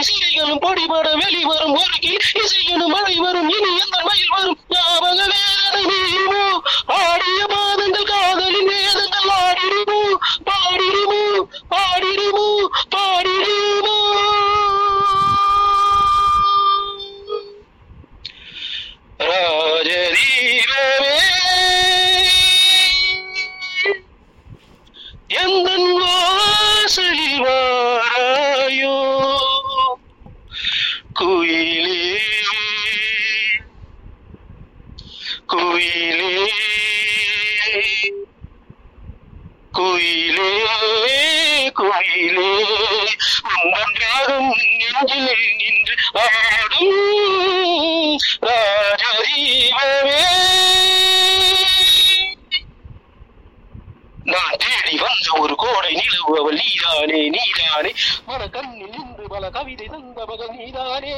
சீரைகளும் பொடிபட வெளிவரும் ஒருக்கில் இசையனும் மழை வரும் இனி எந்த மயில் வரும் ஞாபக வேதனை நீருமோ ஆடிய பாதங்கள் காதலின் வேதங்கள் ஆடிடுமோ பாடிடுமோ பாடிடுமோ பாடிடுமோ ராஜதீபமே எந்தன் வாசலில் வாராயோ குயிலே குயிலே குயிலே குயிலே உந்தன் ராகம் நெஞ்சில் நின்று ஆடும் ராஜதீபமே நான் தேடி வந்த ஒரு கோடை நிலவு அவள் நீதானே நீதானே மன கண்ணில் நின்று பல கவிதை தந்த மகள் நீதானே